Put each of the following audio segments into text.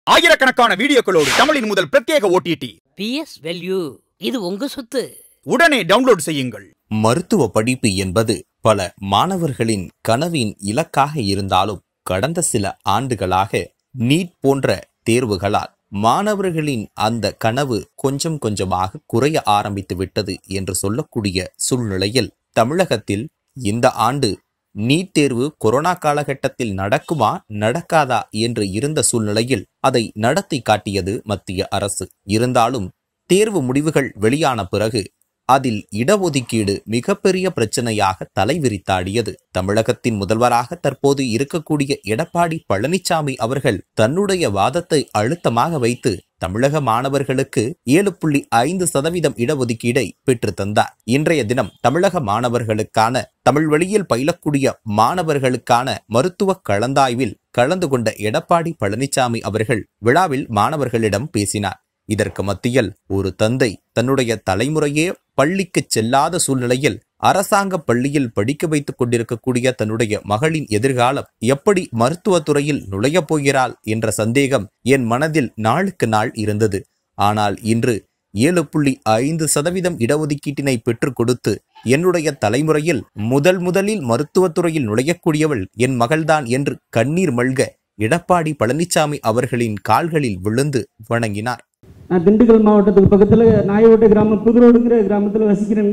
ஆயிரக்கணக்கான வீடியோக்களோடு தமிழின் முதல் பிரத்யேக ஓடிடி பிஎஸ் வெல்யூ இது உங்க சொத்து உடனே டவுன்லோட் செய்யுங்கள் மருத்துவ படிப்பு என்பது பல மாணவர்களின் கனவின் இலக்காக இருந்தாலும் கடந்த சில ஆண்டுகளாக நீட் போன்ற தேர்வுகளால் மாணவர்களின் அந்த கனவு கொஞ்சம் கொஞ்சமாக குறைய ஆரம்பித்து விட்டது என்று சொல்லக்கூடிய சூழ்நிலையில் தமிழகத்தில் இந்த ஆண்டு நீட் தேர்வு கொரோனா காலகட்டத்தில் நடக்குமா நடக்காதா என்று இருந்த சூழ்நிலையில் அதை நடத்தி காட்டியது மத்திய அரசு இருந்தாலும் தேர்வு முடிவுகள் வெளியான பிறகு அதில் இடஒதுக்கீடு மிகப்பெரிய பிரச்சனையாக தலைவிரித்தாடியது தமிழகத்தின் முதல்வராக தற்போது இருக்கக்கூடிய எடப்பாடி பழனிசாமி அவர்கள் தன்னுடைய வாதத்தை அழுத்தமாக வைத்து தமிழக மாணவர்களுக்கு ஏழு புள்ளி ஐந்து சதவீதம் இடஒதுக்கீடை பெற்று தந்தார் இன்றைய தினம் தமிழக மாணவர்களுக்கான தமிழ் வழியில் பயிலக்கூடிய மாணவர்களுக்கான மருத்துவ கலந்தாய்வில் கலந்து கொண்ட எடப்பாடி பழனிசாமி அவர்கள் விழாவில் மாணவர்களிடம் பேசினார் இதற்கு மத்தியில் ஒரு தந்தை தன்னுடைய தலைமுறையே பள்ளிக்கு செல்லாத சூழ்நிலையில் அரசாங்க பள்ளியில் படிக்க வைத்துக் கொண்டிருக்கக்கூடிய தன்னுடைய மகளின் எதிர்காலம் எப்படி மருத்துவத்துறையில் நுழையப் போகிறாள் என்ற சந்தேகம் என் மனதில் நாளுக்கு நாள் இருந்தது ஆனால் இன்று ஏழு புள்ளி ஐந்து சதவீதம் இடஒதுக்கீட்டினை பெற்றுக் கொடுத்து என்னுடைய தலைமுறையில் முதல் முதலில் மருத்துவத்துறையில் நுழையக்கூடியவள் என் மகள்தான் என்று கண்ணீர் மல்க எடப்பாடி பழனிசாமி அவர்களின் கால்களில் விழுந்து வணங்கினார் நான் திண்டுக்கல் மாவட்டத்துக்கு பக்கத்தில் நாயோட்டை கிராமம் புதுரோடுங்கிற கிராமத்தில் வசிக்கிறேங்க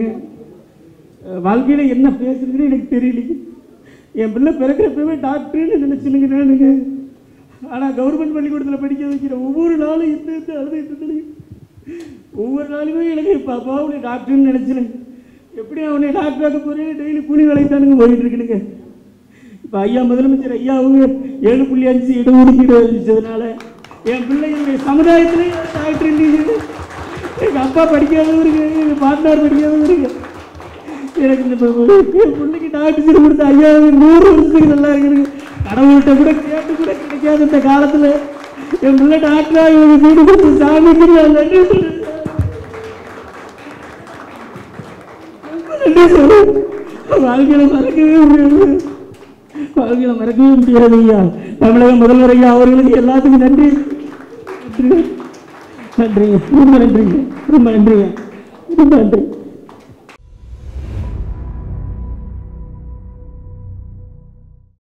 வாழ்க்கையில் என்ன பேசுறதுன்னு எனக்கு தெரியலைங்க என் பிள்ளை பிறக்கிறப்பவே டாக்டர்னு நினச்சினுங்க நானுங்க ஆனால் கவர்மெண்ட் பள்ளிக்கூடத்தில் படிக்க வைக்கிற ஒவ்வொரு நாளும் இந்த இந்த அழுதுட்டு இருந்தேனுங்க. ஒவ்வொரு நாளுமே எனக்கு பாப்பா உன்னை டாக்டர்னு நினச்சினுங்க எப்படி அவனை டாக்டராக போகிறேன் டெய்லி கூலி வேலைக்கு தானுங்க போயிட்டு இருக்குனுங்க இப்போ ஐயா முதலமைச்சர் ஐயா அவங்க ஏழு புள்ளி அஞ்சு இடஒதுக்கீடு அறிவிச்சதுனால என் பிள்ளைகளுடைய சமுதாயத்திலே டாக்டர் இல்லைங்க எங்கள் அப்பா படிக்காதவருங்க எங்கள் பாட்னார் படிக்காதவருங்க எனக்கு இந்த ப- ப- என் பிள்ளைக்கு டாக்டர் சீட் கொடுத்த ஐயா நூறு வருஷத்துக்கு நல்லா இருக்குதுங்க கடவுள்கிட்ட கூட கேட்டு கூட கிடைக்காத இந்த காலத்தில் என் பிள்ளை டாக்டராக இவங்க வீடு கொடுத்து சாமிக்கு நான் நன்றி சொல்றேன். நன்றி சொல்றேன் வாழ்க்கையில் மறக்கவே முடியாது வாழ்க்கையில மறக்கவே முடியாது ஐயா தமிழக முதல்வர் ஐயா அவர்களுக்கு எல்லாத்துக்கும் நன்றி நன்றி நன்றிங்க ரொம்ப நன்றிங்க ரொம்ப நன்றிங்க ரொம்ப நன்றி